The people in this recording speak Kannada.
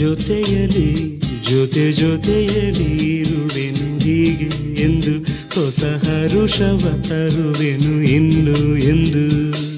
ಜೊತೆಯಲಿ ಜೊತೆ ಜೊತೆಯಲಿ ಇರುವೆನು ಹೀಗೆ ಎಂದು ಹೊಸ ಹರುಷವ ತರುವೆನು ಇನ್ನು ಎಂದು